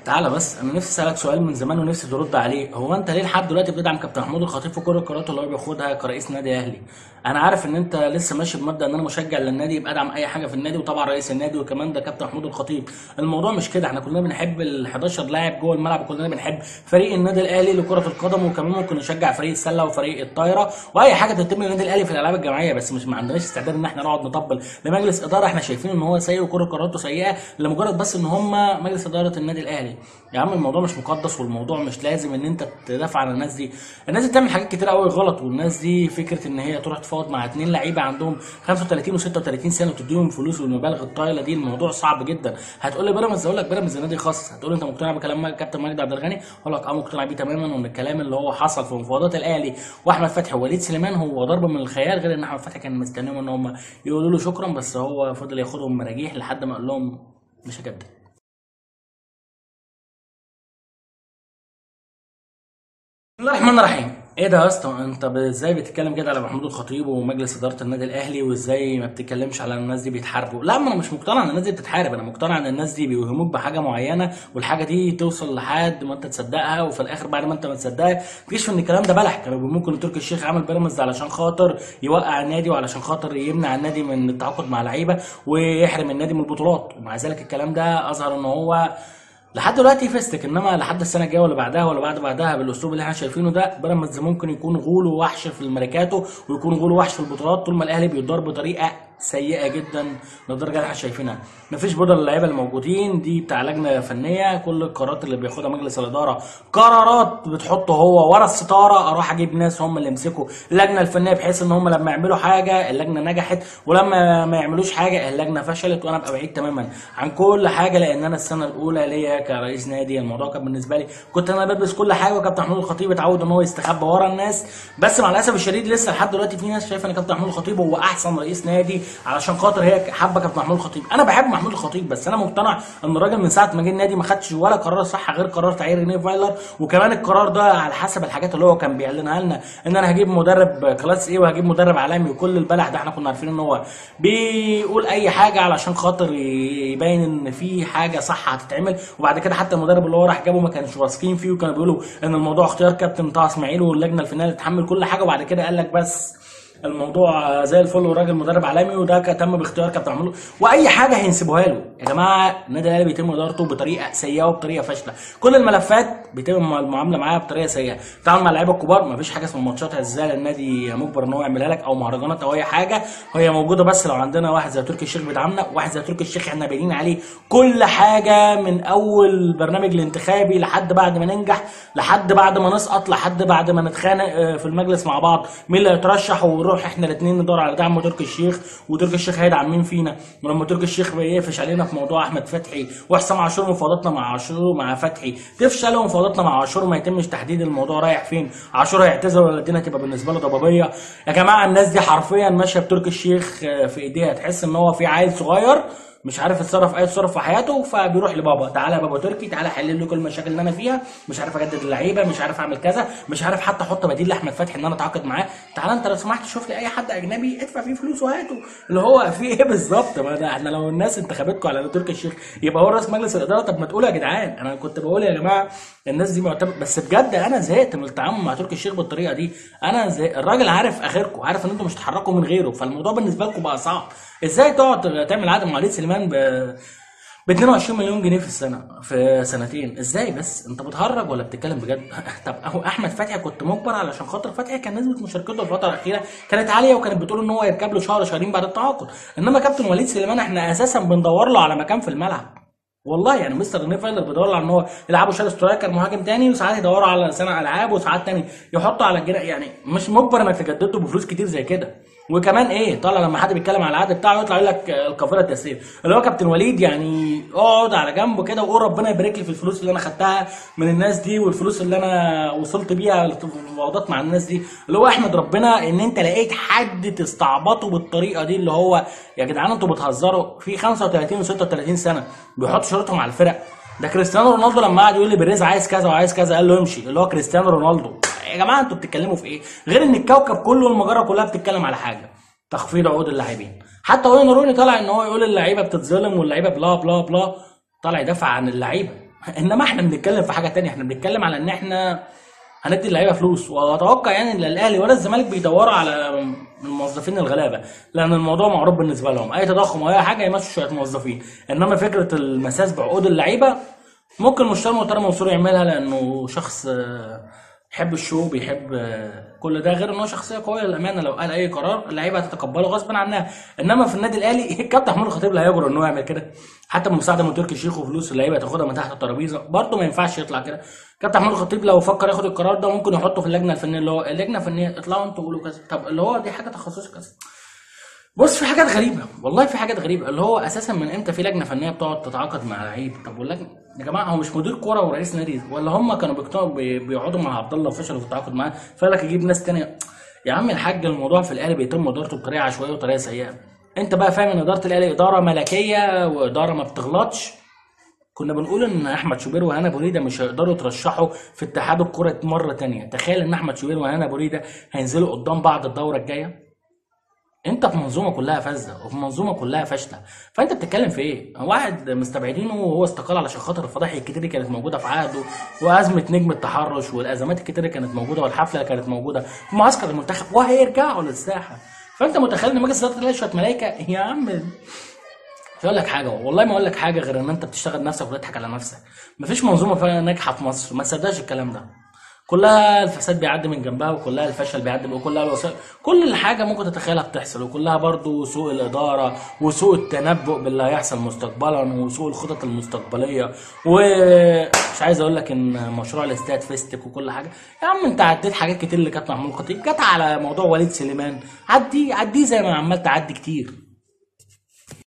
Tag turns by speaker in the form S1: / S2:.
S1: تعالى بس انا نفسي اسالك سؤال من زمان ونفسي ترد عليه هو انت ليه لحد دلوقتي بتدعم كابتن محمود الخطيب في كل القرارات اللي هو بياخدها كرئيس نادي اهلي انا عارف ان انت لسه ماشي بمبدا ان انا مشجع للنادي يبقى ادعم اي حاجه في النادي وطبعا رئيس النادي وكمان ده كابتن محمود الخطيب الموضوع مش كده احنا كلنا بنحب ال 11 لاعب جوه الملعب وكلنا بنحب فريق النادي الاهلي لكره القدم وكمان ممكن نشجع فريق السله وفريق الطايره واي حاجه تتم للنادي الاهلي في الالعاب الجماعيه بس مش ما عندناش استعداد ان احنا نقعد نطبل لمجلس اداره احنا شايفين ان هو سيء وكل قراراته سيئه لمجرد بس ان هم مجلس اداره النادي الاهلي يا عم الموضوع مش مقدس والموضوع مش لازم ان انت تدافع عن الناس دي الناس دي بتعمل حاجات كتير قوي غلط والناس دي فكره ان هي تروح تفاوض مع اتنين لعيبه عندهم 35 و36 سنه وتديهم فلوس والمبالغ الطايله دي الموضوع صعب جدا هتقول لي بيراميدز اقول لك بيراميدز نادي خاص هتقول لي انت مقتنع بكلام كابتن مجدي عبد الغني اقول لك اه مقتنع بيه تماما وان الكلام اللي هو حصل في مفاوضات الاهلي واحمد فتحي ووليد سليمان هو ضرب من الخيال غير ان احمد فتحي كان مستنيهم ان هم يقولوا له شكرا بس هو فضل ياخدهم مراجيح لحد ما قال لهم مش هجدد بسم الله الرحمن الرحيم ايه ده يا اسطى انت ب- ازاي بتتكلم كده على محمود الخطيب ومجلس اداره النادي الاهلي وازاي ما بتتكلمش على الناس دي بيتحاربوا لا ما انا مش مقتنع ان الناس دي بتتحارب انا مقتنع ان الناس دي بيوهموك بحاجه معينه والحاجه دي توصل لحد ما انت تصدقها وفي الاخر بعد ما انت ما تصدقها تكتشف ان الكلام ده بلح كانوا ممكن تركي الشيخ عمل بيراميدز علشان خاطر يوقع النادي وعلشان خاطر يمنع النادي من التعاقد مع لعيبه ويحرم النادي من البطولات ومع ذلك الكلام ده اظهر ان هو لحد دلوقتي فيستك انما لحد السنه الجايه ولا بعدها ولا بعد بعدها بالاسلوب اللي احنا شايفينه ده بيراميدز ممكن يكون غول ووحش في الميركاتو ويكون غول ووحش في البطولات طول ما الاهلي بيدار بطريقه سيئه جدا للدرجه اللي احنا شايفينها مفيش بدل اللعيبه الموجودين دي بتاع لجنه فنيه كل القرارات اللي بياخدها مجلس الاداره قرارات بتحطه هو ورا الستاره اروح اجيب ناس هم اللي يمسكوا اللجنه الفنيه بحيث ان هم لما يعملوا حاجه اللجنه نجحت ولما ما يعملوش حاجه اللجنه فشلت وانا ابقى بعيد تماما عن كل حاجه لان انا السنه الاولى ليا كرئيس نادي الموضوع كان بالنسبه لي كنت انا بلبس كل حاجه وكابتن محمود الخطيب اتعود ان هو يستخبى ورا الناس بس مع الاسف الشديد لسه لحد دلوقتي في ناس شايفه ان كابتن محمود الخطيب هو احسن رئيس نادي علشان خاطر هي حابه كابتن محمود الخطيب انا بحب محمود الخطيب بس انا مقتنع ان الراجل من ساعه ما جه النادي ما خدش ولا قرار صح غير قرار تعيين رينيه فايلر وكمان القرار ده على حسب الحاجات اللي هو كان بيعلنها لنا ان انا هجيب مدرب كلاس ايه وهجيب مدرب عالمي وكل البلح ده احنا كنا عارفين ان هو بيقول اي حاجه علشان خاطر يبين ان في حاجه صح هتتعمل وبعد كده حتى المدرب اللي هو راح جابه ما كانش واثقين فيه وكانوا بيقولوا ان الموضوع اختيار كابتن طه اسماعيل واللجنه الفنيه اللي تتحمل كل حاجه وبعد كده قال لك بس الموضوع زي الفل والراجل مدرب عالمي وده كان تم باختيار كابتن محمود واي حاجه هينسبوها له يا جماعه النادي الاهلي بيتم ادارته بطريقه سيئه وبطريقه فاشله كل الملفات بيتم المعامله معاها بطريقه سيئه التعامل مع اللعيبه الكبار مفيش حاجه اسمها ماتشات هزاله النادي مجبر ان هو يعملها لك او مهرجانات او اي حاجه هي موجوده بس لو عندنا واحد زي تركي الشيخ بيدعمنا واحد زي تركي الشيخ احنا باينين عليه كل حاجه من اول برنامج الانتخابي لحد بعد ما ننجح لحد بعد ما نسقط لحد بعد ما نتخانق آه، في المجلس مع بعض مين اللي هيترشح ونروح احنا الاثنين ندور على دعم تركي الشيخ وتركي الشيخ هيدعم مين فينا ولما تركي الشيخ بيقفش علينا في موضوع احمد فتحي وحسام عاشور مفاوضاتنا مع عاشور مع فتحي تفشل ومفاوضاتنا مع عاشور ما يتمش تحديد الموضوع رايح فين عاشور هيعتذر ولا الدنيا تبقى بالنسبه له ضبابيه يا جماعه الناس دي حرفيا ماشيه بتركي الشيخ آه، في ايديها تحس ان هو في عيل صغير مش عارف يتصرف اي تصرف في حياته فبيروح لبابا تعالى يا بابا تركي تعالى حل لي كل المشاكل اللي انا فيها مش عارف اجدد اللعيبه مش عارف اعمل كذا مش عارف حتى احط بديل لاحمد فتحي ان انا اتعاقد معاه تعالى انت لو سمحت شوف لي اي حد اجنبي ادفع فيه فلوس وهاته اللي هو في ايه بالظبط ما ده احنا لو الناس انتخبتكم على تركي الشيخ يبقى هو رئيس مجلس الاداره طب ما تقولوا يا جدعان انا كنت بقول يا جماعه الناس دي معتمد بس بجد انا زهقت من التعامل مع تركي الشيخ بالطريقه دي انا زهقت الراجل عارف اخركم عارف ان انتم مش هتتحركوا من غيره فالموضوع بالنسبه لكم بقى صعب ازاي تقعد تعمل عقد مع وليد سليمان ب ب 22 مليون جنيه في السنه في سنتين ازاي بس انت بتهرج ولا بتتكلم بجد طب اهو احمد فتحي كنت مجبر علشان خاطر فتحي كان نسبه مشاركته الفتره الاخيره كانت عاليه وكانت بتقول ان هو يركب له شهر شهرين بعد التعاقد انما كابتن وليد سليمان احنا اساسا بندور له على مكان في الملعب والله يعني مستر رينيه فايلر بيدور له على ان هو يلعبوا شال سترايكر مهاجم تاني وساعات يدوروا على صانع العاب وساعات تاني يحطوا على الجناح يعني مش مجبر انك تجدده بفلوس كتير زي كده وكمان ايه طالع لما حد بيتكلم على العقد بتاعه يطلع يقول لك آه، القافله التسريب اللي هو كابتن وليد يعني اقعد على جنبه كده وقول ربنا يبارك لي في الفلوس اللي انا خدتها من الناس دي والفلوس اللي انا وصلت بيها في مفاوضات مع الناس دي اللي هو احمد ربنا ان انت لقيت حد تستعبطه بالطريقه دي اللي هو يا جدعان انتوا بتهزروا في 35 و36 سنه بيحطوا شروطهم على الفرق ده كريستيانو رونالدو لما قعد يقول لي بيريز عايز كذا وعايز كذا قال له امشي اللي هو كريستيانو رونالدو يا جماعه انتوا بتتكلموا في ايه غير ان الكوكب كله والمجره كلها بتتكلم على حاجه تخفيض عقود اللاعبين حتى وين روني طالع ان هو يقول اللعيبه بتتظلم واللعيبه بلا بلا بلا طالع يدافع عن اللعيبه انما احنا بنتكلم في حاجه تانية احنا بنتكلم على ان احنا هندي اللعيبه فلوس واتوقع يعني ان الاهلي ولا الزمالك بيدوروا على الموظفين الغلابه لان الموضوع معروف بالنسبه لهم اي تضخم او اي حاجه يمشوا شويه موظفين انما فكره المساس بعقود اللعيبه ممكن مشتري محترم منصور يعملها لانه شخص آه، بيحب الشو بيحب آه، كل ده غير ان هو شخصيه قويه للامانه لو قال اي قرار اللعيبه هتتقبله غصبا عنها انما في النادي الاهلي الكابتن محمود الخطيب لا يجرؤ ان هو يعمل كده حتى بمساعده من تركي الشيخ وفلوس اللعيبه تاخدها من تحت الترابيزه برضه ما ينفعش يطلع كده كابتن محمود الخطيب لو فكر ياخد القرار ده ممكن يحطه في اللجنه الفنيه اللي هو اللجنه الفنيه اطلعوا انتوا قولوا كذا طب اللي هو دي حاجه تخصصي كذا بص في حاجات غريبه والله في حاجات غريبه اللي هو اساسا من امتى في لجنه فنيه بتقعد تتعاقد مع لعيب طب واللجنه يا جماعه هو مش مدير كوره ورئيس نادي ولا هم كانوا بيقتنعوا بي- بيقعدوا مع عبد الله وفشلوا في التعاقد معاه فقال لك يجيب ناس تانية يا عم الحاج الموضوع في الاهلي بيتم ادارته بطريقه عشوائيه وطريقه سيئه انت بقى فاهم ان اداره الاهلي اداره ملكيه واداره ما بتغلطش كنا بنقول ان احمد شوبير وهنا بوريده مش هيقدروا يترشحوا في اتحاد الكره مره تانية تخيل ان احمد شوبير وهنا بوريده هينزلوا قدام بعض الدوره الجايه انت في منظومه كلها فاسده وفي منظومه كلها فاشله فانت بتتكلم في ايه واحد مستبعدينه وهو استقال علشان خاطر الفضائح الكتير اللي كانت موجوده في عهده وازمه نجم التحرش والازمات الكتير اللي كانت موجوده والحفله اللي كانت موجوده في معسكر المنتخب وهيرجعوا للساحه فانت متخيل ان مجلس اداره الاهلي شويه ملايكه يا عم مش هقول لك حاجه والله ما اقول لك حاجه غير ان انت بتشتغل نفسك وتضحك على نفسك مفيش منظومه فعلا ناجحه في مصر ما تصدقش الكلام ده كلها الفساد بيعدي من جنبها وكلها الفشل بيعدي وكلها الوسائل كل الحاجه ممكن تتخيلها بتحصل وكلها برضو سوء الاداره وسوء التنبؤ باللي هيحصل مستقبلا وسوء الخطط المستقبليه ومش عايز اقول لك ان مشروع الاستاد فيستك وكل حاجه يا عم انت عديت حاجات كتير اللي كانت محمود الخطيب جت على موضوع وليد سليمان عدي عديه زي ما عمال تعدي كتير